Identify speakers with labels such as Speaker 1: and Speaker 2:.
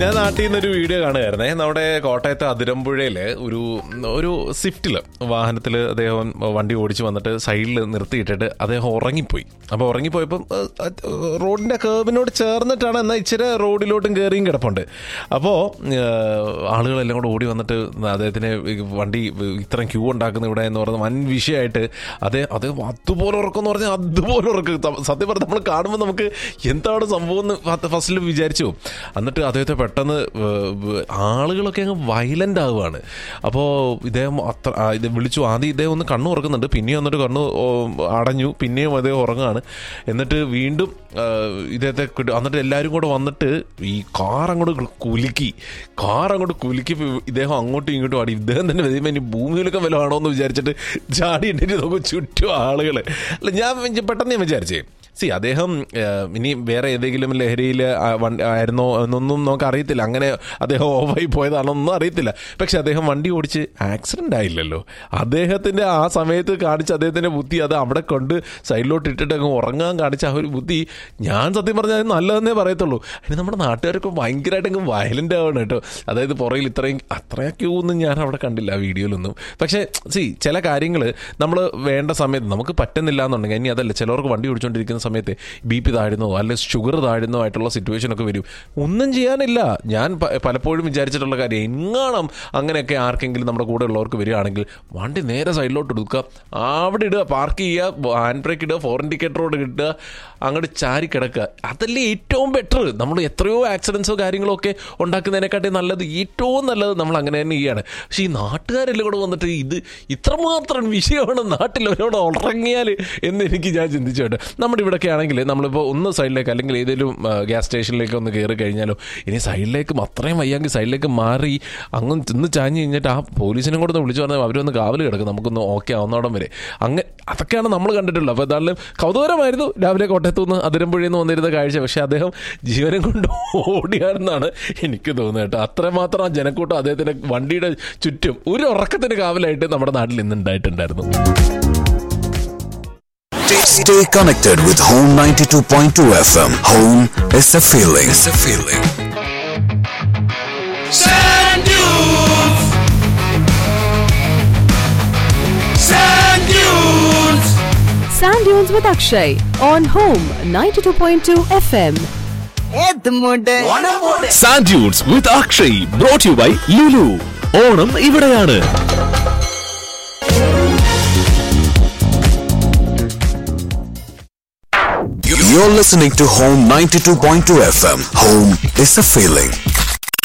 Speaker 1: ഞാൻ നാട്ടിൽ നിന്നൊരു വീഡിയോ കാണുമായിരുന്നേ നമ്മുടെ കോട്ടയത്തെ അതിരമ്പുഴയില് ഒരു ഒരു സ്വിഫ്റ്റില് വാഹനത്തിൽ അദ്ദേഹം വണ്ടി ഓടിച്ച് വന്നിട്ട് സൈഡിൽ നിർത്തിയിട്ടിട്ട് അദ്ദേഹം ഉറങ്ങിപ്പോയി അപ്പോൾ ഉറങ്ങിപ്പോയപ്പം ഏഹ്, അത് റോഡിന്റെ കേർവിനോട് ചേർന്നിട്ടാണ് എന്നാൽ ഇച്ചിരി റോഡിലോട്ടും കയറിയും കിടപ്പുണ്ട് അപ്പോൾ ആളുകളെല്ലാം കൂടെ ഓടി വന്നിട്ട് അദ്ദേഹത്തിന് ഈ വണ്ടി ഇത്രയും ക്യൂ ഉണ്ടാക്കുന്ന ഇവിടെ എന്ന് പറയുന്നത് വൻ വിഷയമായിട്ട് അതേ അത് അതുപോലെ ഉറക്കം എന്ന് പറഞ്ഞാൽ അതുപോലെ ഉറക്കം ത- സത്യം പറഞ്ഞാൽ നമ്മൾ കാണുമ്പോൾ നമുക്ക് എന്താണ് സംഭവം എന്ന് ഫസ്റ്റിൽ വിചാരിച്ചു എന്നിട്ട് അദ്ദേഹത്തെ പെട്ടെന്ന് ഏഹ്, ഏഹ്, ആളുകളൊക്കെ അങ്ങ് വയലന്റ് ആവുകയാണ് അപ്പോൾ ഇദ്ദേഹം അത്ര ആ, ഇത് വിളിച്ചു ആദ്യം ഇദ്ദേഹം ഒന്ന് കണ്ണു ഉറക്കുന്നുണ്ട് പിന്നെയും വന്നിട്ട് കണ്ണു ഓ, അടഞ്ഞു പിന്നെയും അദ്ദേഹം ഉറങ്ങുകയാണ് എന്നിട്ട് വീണ്ടും ആ, ഇദ്ദേഹത്തെ കിട്ട- എന്നിട്ട് എല്ലാവരും കൂടെ വന്നിട്ട് ഈ കാർ അങ്ങോട്ട് കുലുക്കി കാർ അങ്ങോട്ട് കുലുക്കി ഇദ്ദേഹം അങ്ങോട്ടും ഇങ്ങോട്ടും ആടി ഇദ്ദേഹം തന്നെ വരുമ്പോൾ ഇനി ഭൂമിയിലൊക്കെ വല്ല ആണോ എന്ന് വിചാരിച്ചിട്ട് ചാടി എണ്ണിട്ട് നോക്കും ചുറ്റും ആളുകൾ അല്ല ഞാൻ വിചാ- പെട്ടെന്ന് ഞാൻ വിചാരിച്ചേ സി അദ്ദേഹം ആ, ഇനി വേറെ ഏതെങ്കിലും ലഹരിയിൽ ആയിരുന്നോ എന്നൊന്നും നമുക്ക് അറിയത്തില്ല അങ്ങനെ അദ്ദേഹം ഓഫായി പോയതാണോ ഒന്നും അറിയത്തില്ല പക്ഷെ അദ്ദേഹം വണ്ടി ഓടിച്ച് ആക്സിഡന്റ് ആയില്ലല്ലോ അദ്ദേഹത്തിന്റെ ആ സമയത്ത് കാണിച്ച അദ്ദേഹത്തിന്റെ ബുദ്ധി അത് അവിടെ കൊണ്ട് സൈഡിലോട്ട് ഇട്ടിട്ട് അങ്ങ് ഉറങ്ങാൻ കാണിച്ച ആ ഒരു ബുദ്ധി ഞാൻ സത്യം പറഞ്ഞാൽ അത് നല്ലതെന്നേ പറയത്തുള്ളൂ അതിന് നമ്മുടെ നാട്ടുകാരൊക്കെ ഭയങ്കരമായിട്ട് അങ്ങ് വയലന്റ് ആവണം കേട്ടോ അതായത് പുറകിൽ ഇത്രയും അത്രയൊക്കെ ഒന്നും ഞാൻ അവിടെ കണ്ടില്ല ആ വീഡിയോയിലൊന്നും പക്ഷേ സി ചില കാര്യങ്ങൾ നമ്മൾ വേണ്ട സമയത്ത് നമുക്ക് പറ്റുന്നില്ല എന്നുണ്ടെങ്കിൽ ഇനി അതല്ല ചിലവർക്ക് വണ്ടി ഓടിച്ചുകൊണ്ടിരിക്കുന്ന സമയത്ത് ബി പി താഴുന്നോ അല്ലെങ്കിൽ ഷുഗർ താഴുന്നോ ആയിട്ടുള്ള സിറ്റുവേഷൻ ഒക്കെ വരും ഒന്നും ചെയ്യാനില്ല ഞാൻ പ- പലപ്പോഴും വിചാരിച്ചിട്ടുള്ള കാര്യം എങ്ങാണം അങ്ങനെയൊക്കെ ആർക്കെങ്കിലും നമ്മുടെ കൂടെ ഉള്ളവർക്ക് വരികയാണെങ്കിൽ വണ്ടി നേരെ സൈഡിലോട്ട് എടുക്കുക അവിടെ ഇടുക പാർക്ക് ചെയ്യുക ഹാൻഡ് ബ്രേക്ക് ഇടുക ഫോർ ഇൻഡിക്കേറ്ററോട് ഇടുക അങ്ങോട്ട് ചാരി കിടക്കുക അതല്ലേ ഏറ്റവും ബെറ്റർ നമ്മൾ എത്രയോ ആക്സിഡൻസോ കാര്യങ്ങളോ ഒക്കെ ഉണ്ടാക്കുന്നതിനെക്കാട്ടി നല്ലത് ഏറ്റവും നല്ലത് നമ്മൾ അങ്ങനെ തന്നെ ചെയ്യാണ് പക്ഷേ ഈ നാട്ടുകാരെല്ലാം കൂടെ വന്നിട്ട് ഇത് ഇത്രമാത്രം വിഷയമാണ് നാട്ടിൽ അവരോട് ഉറങ്ങിയാൽ എന്ന് എനിക്ക് ഞാൻ ചിന്തിച്ചു കേട്ടോ നമ്മുടെ ഇവിടെയൊക്കെ ആണെങ്കിൽ നമ്മളിപ്പോൾ ഒന്ന് സൈഡിലേക്ക് അല്ലെങ്കിൽ ഏതെങ്കിലും ഗ്യാസ് സ്റ്റേഷനിലേക്ക് ഒന്ന് കയറി കഴിഞ്ഞാലോ ഇനി സൈഡിലേക്കും അത്രയും വയ്യാങ്കിൽ സൈഡിലേക്ക് മാറി അങ്ങ് തിന്ന് ചാഞ്ഞ് കഴിഞ്ഞിട്ട് ആ പോലീസിനും കൂടെ ഒന്ന് വിളിച്ചു പറഞ്ഞാൽ അവരൊന്ന് കാവൽ കിടക്കും നമുക്കൊന്ന് ഓക്കെ ആവുന്നോടം വരെ അങ്ങനെ അതൊക്കെയാണ് നമ്മൾ കണ്ടിട്ടുള്ളത് അപ്പോൾ എന്തായാലും കൗതുകരമായിരുന്നു രാവിലെ കോട്ടയത്തു നിന്ന് അതിരമ്പുഴയിൽ നിന്ന് വന്നിരുന്ന കാഴ്ച പക്ഷേ അദ്ദേഹം ജീവനം കൊണ്ട് ഓടിയാണെന്നാണ് എനിക്ക് തോന്നുന്നത് കേട്ടോ അത്രമാത്രം ആ ജനക്കൂട്ടം അദ്ദേഹത്തിന്റെ വണ്ടിയുടെ ചുറ്റും ഒരു ഉറക്കത്തിന് കാവലായിട്ട് നമ്മുടെ നാട്ടിൽ ഇന്ന് ഉണ്ടായിട്ടുണ്ടായിരുന്നു
Speaker 2: Stay connected with Home 92.2 FM. Home is a feeling. It's a feeling.
Speaker 3: Sand dunes. Sand dunes.
Speaker 4: Sand Dunes with Akshay on Home 92.2 FM.
Speaker 5: Sand dunes with Akshay brought you by Lulu Onam ഇവിടെയാണ്
Speaker 2: You're listening to Home 92.2 FM. Home is a feeling.